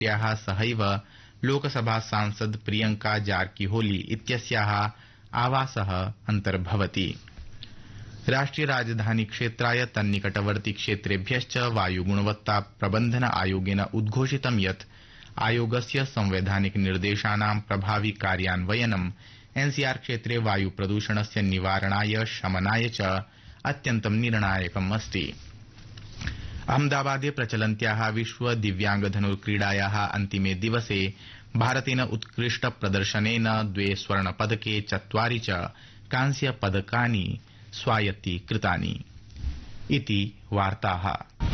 याः सहैव लोकसभा सांसद प्रियंका जार्किहोली इत्यस्याः आवासः अन्तर्भवति राष्ट्रिय राजधानी क्षेत्राय तन्निकटवर्ति क्षेत्रेभ्यश्च वायुगुणवत्ता प्रबन्धन आयोगेन उद्घोषितं यत् आयोगस्य संवैधानिक निर्देशानां प्रभावि कार्यान्वयनं एनसीआर क्षेत्रे वायु प्रदूषणस्य निवारणाय शमनाय च अत्यन्तं निर्णायकम् अस्ति अहमदाबादे प्रचलन्त्याः विश्व दिव्याङ्गधनुर्क्रीडायाः अन्तिमे दिवसे भारतेन उत्कृष्ट प्रदर्शनेन द्वे स्वर्णपदके चत्वारि च कांस्यपदकानि स्वायत्तीकृतानि इति वार्ताः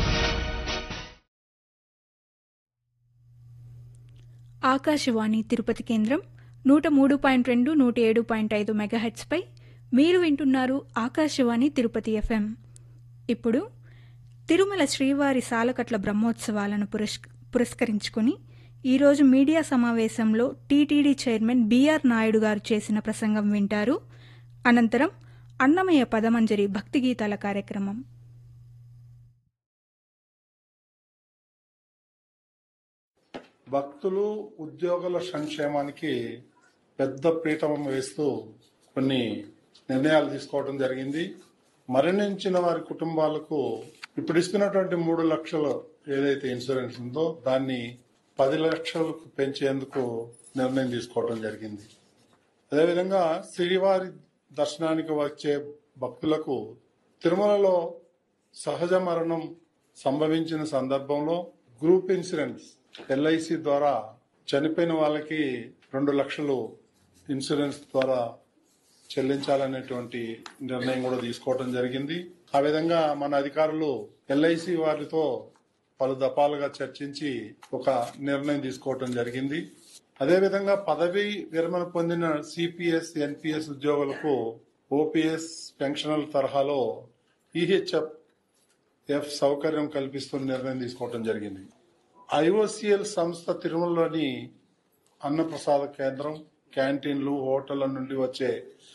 ఆకాశవాణి తిరుపతి కేంద్రం నూట మూడు పాయింట్ రెండు నూట ఏడు పాయింట్ ఐదు మెగాహెట్స్పై మీరు వింటున్నారు ఆకాశవాణి తిరుపతి ఎఫ్ఎం ఇప్పుడు తిరుమల శ్రీవారి సాలకట్ల బ్రహ్మోత్సవాలను పురస్ పురస్కరించుకుని ఈరోజు మీడియా సమావేశంలో టీటీడీ చైర్మన్ బీఆర్ నాయుడు గారు చేసిన ప్రసంగం వింటారు అనంతరం అన్నమయ్య పదమంజరి భక్తి గీతాల కార్యక్రమం భక్తులు ఉద్యోగుల సంక్షేమానికి పెద్ద పీఠం వేస్తూ కొన్ని నిర్ణయాలు తీసుకోవడం జరిగింది మరణించిన వారి కుటుంబాలకు ఇప్పుడు ఇస్తున్నటువంటి మూడు లక్షలు ఏదైతే ఇన్సూరెన్స్ ఉందో దాన్ని పది లక్షలకు పెంచేందుకు నిర్ణయం తీసుకోవడం జరిగింది అదేవిధంగా శ్రీవారి దర్శనానికి వచ్చే భక్తులకు తిరుమలలో సహజ మరణం సంభవించిన సందర్భంలో గ్రూప్ ఇన్సూరెన్స్ ఎల్ఐసి ద్వారా చనిపోయిన వాళ్ళకి రెండు లక్షలు ఇన్సూరెన్స్ ద్వారా చెల్లించాలనేటువంటి నిర్ణయం కూడా తీసుకోవడం జరిగింది ఆ విధంగా మన అధికారులు ఎల్ఐసి వారితో పలు దఫాలుగా చర్చించి ఒక నిర్ణయం తీసుకోవడం జరిగింది అదేవిధంగా పదవి విరమణ పొందిన సిపిఎస్ ఎన్పిఎస్ ఉద్యోగులకు ఓపీఎస్ పెన్షనల్ తరహాలో ఈహెచ్ఎఫ్ ఎఫ్ సౌకర్యం కల్పిస్తున్న నిర్ణయం తీసుకోవడం జరిగింది ఐఓసిఎల్ సంస్థ తిరుమలలోని అన్నప్రసాద కేంద్రం క్యాంటీన్లు హోటళ్ల నుండి వచ్చే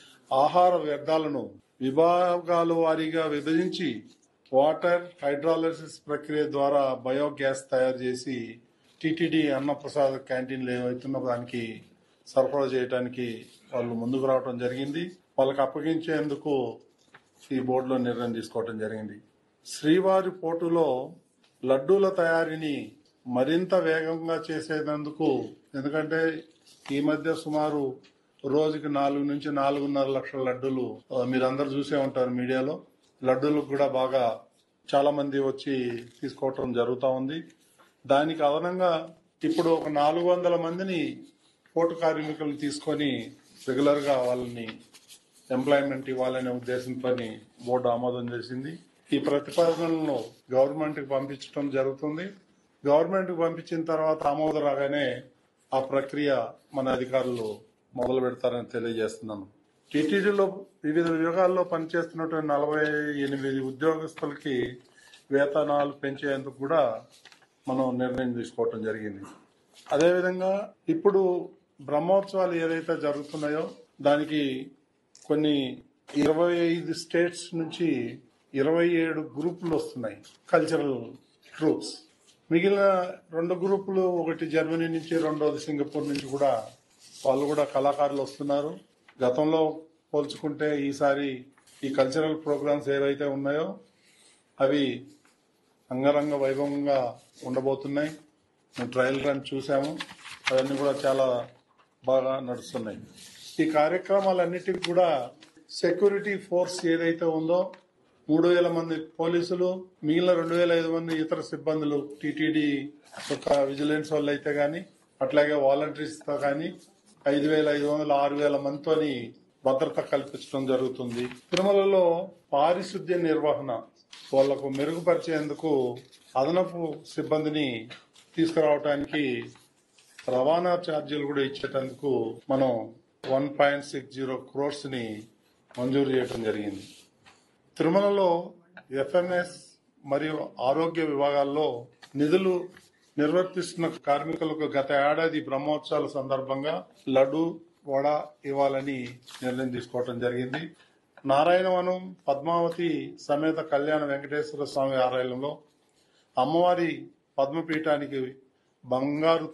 ఆహార వ్యర్థాలను విభాగాల వారీగా విభజించి వాటర్ హైడ్రాలసిస్ ప్రక్రియ ద్వారా బయోగ్యాస్ తయారు చేసి టిటిడి అన్నప్రసాద క్యాంటీన్లు ఏవైతున్న దానికి సరఫరా చేయడానికి వాళ్ళు ముందుకు రావడం జరిగింది వాళ్ళకి అప్పగించేందుకు ఈ బోర్డులో నిర్ణయం తీసుకోవడం జరిగింది శ్రీవారి పోటులో లడ్డూల తయారీని మరింత వేగంగా చేసేందుకు ఎందుకంటే ఈ మధ్య సుమారు రోజుకి నాలుగు నుంచి నాలుగున్నర లక్షల లడ్డూలు ఆ, మీరందరూ చూసే ఉంటారు మీడియాలో లడ్డూలకు కూడా బాగా చాలా మంది వచ్చి తీసుకోవటం జరుగుతూ ఉంది దానికి అదనంగా ఇప్పుడు ఒక నాలుగు వందల మందిని పోటు కార్మికులను తీసుకొని రెగ్యులర్ గా వాళ్ళని ఎంప్లాయ్మెంట్ ఇవ్వాలనే ఉద్దేశంతో బోర్డు ఆమోదం చేసింది ఈ ప్రతిపాదనలను గవర్నమెంట్ కి పంపించడం జరుగుతుంది గవర్నమెంట్ కి పంపించిన తర్వాత ఆమోదం రాగానే ఆ ప్రక్రియ మన అధికారులు మొదలు పెడతారని తెలియజేస్తున్నాను టీటీడీలో వివిధ విభాగాల్లో పనిచేస్తున్నటువంటి నలభై ఎనిమిది ఉద్యోగస్తులకి వేతనాలు పెంచేందుకు కూడా మనం నిర్ణయం తీసుకోవటం జరిగింది అదేవిధంగా ఇప్పుడు బ్రహ్మోత్సవాలు ఏదైతే జరుగుతున్నాయో దానికి కొన్ని ఇరవై ఐదు స్టేట్స్ నుంచి ఇరవై ఏడు గ్రూపులు వస్తున్నాయి కల్చరల్ ట్రూప్స్ మిగిలిన రెండు గ్రూపులు ఒకటి జర్మనీ నుంచి రెండోది సింగపూర్ నుంచి కూడా వాళ్ళు కూడా కళాకారులు వస్తున్నారు గతంలో పోల్చుకుంటే ఈసారి ఈ కల్చరల్ ప్రోగ్రామ్స్ ఏవైతే ఉన్నాయో అవి అంగరంగ వైభవంగా ఉండబోతున్నాయి మేము ట్రయల్ రన్ చూసాము అవన్నీ కూడా చాలా బాగా నడుస్తున్నాయి ఈ కార్యక్రమాలన్నిటికీ కూడా సెక్యూరిటీ ఫోర్స్ ఏదైతే ఉందో మూడు వేల మంది పోలీసులు మిగిలిన రెండు వేల ఐదు మంది ఇతర సిబ్బందులు టీటీడీ యొక్క విజిలెన్స్ వాళ్ళు అయితే గాని అట్లాగే వాలంటీర్స్ తో కానీ ఐదు వేల ఐదు వందల ఆరు వేల మందితోని భద్రత కల్పించడం జరుగుతుంది తిరుమలలో పారిశుద్ధ్య నిర్వహణ వాళ్లకు మెరుగుపరిచేందుకు అదనపు సిబ్బందిని తీసుకురావడానికి రవాణా ఛార్జీలు కూడా ఇచ్చేటందుకు మనం one point six zero crores ని మంజూరు చేయడం జరిగింది తిరుమలలో ఎఫ్ఎంఎస్ మరియు ఆరోగ్య విభాగాల్లో నిధులు నిర్వర్తిస్తున్న కార్మికులకు గత ఏడాది బ్రహ్మోత్సవాల సందర్భంగా లడ్డు వడ ఇవ్వాలని నిర్ణయం తీసుకోవడం జరిగింది నారాయణవనం పద్మావతి సమేత కళ్యాణ వెంకటేశ్వర స్వామి ఆలయంలో అమ్మవారి పద్మపీఠానికి బంగారు